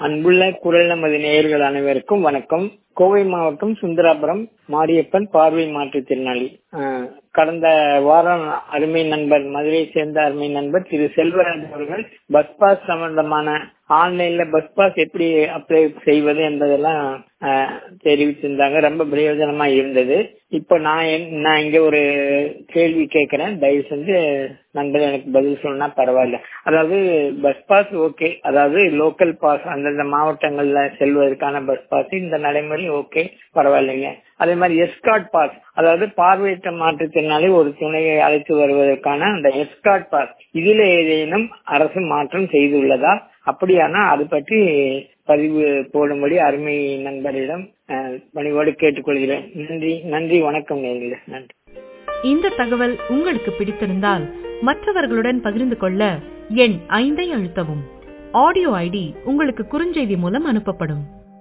அன்புள்ள குரல் நமது நேயர்கள் அனைவருக்கும் வணக்கம் கோவை மாவட்டம் சுந்தராபுரம் மாரியப்பன் பார்வை மாற்றுத்திறனாளி அஹ், கடந்த வாரம் அருமை நண்பர் மதுரையை சேர்ந்த அருமை நண்பர் திரு செல்வராஜ் அவர்கள் பஸ் பாஸ் சம்பந்தமான ஆன்லைன்ல பஸ் பாஸ் எப்படி அப்ளை செய்வது என்பதெல்லாம் அஹ், தெரிவிச்சிருந்தாங்க ரொம்ப பிரயோஜனமா இருந்தது இப்போ நான் என்- நான் இங்க ஒரு கேள்வி கேட்கிறேன் தயவு செஞ்சு நண்பர் எனக்கு பதில் சொன்னா பரவாயில்ல அதாவது பஸ் பாஸ் ஓகே அதாவது லோக்கல் பாஸ் அந்தந்த மாவட்டங்கள்ல செல்வதற்கான பஸ் பாஸ் இந்த நடைமுறை ஓகே பரவாயில்லைங்க அதே மாதிரி எஸ்கார்ட் பாஸ் அதாவது பார்வையற்ற மாற்றுத்திறனாளி ஒரு துணையை அழைத்து வருவதற்கான அந்த எஸ்கார்ட் பாஸ் இதுல ஏதேனும் அரசு மாற்றம் செய்துள்ளதா அப்படியானா அது பற்றி பதிவு போடும்படி அருமை நண்பரிடம் அஹ், பணிவோடு கேட்டுக்கொள்கிறேன் நன்றி நன்றி வணக்கம் நேர்களே நன்றி இந்த தகவல் உங்களுக்கு பிடித்திருந்தால் மற்றவர்களுடன் பகிர்ந்து கொள்ள எண் ஐந்தை அழுத்தவும் ஆடியோ ஐடி உங்களுக்கு குறுஞ்செய்தி மூலம் அனுப்பப்படும்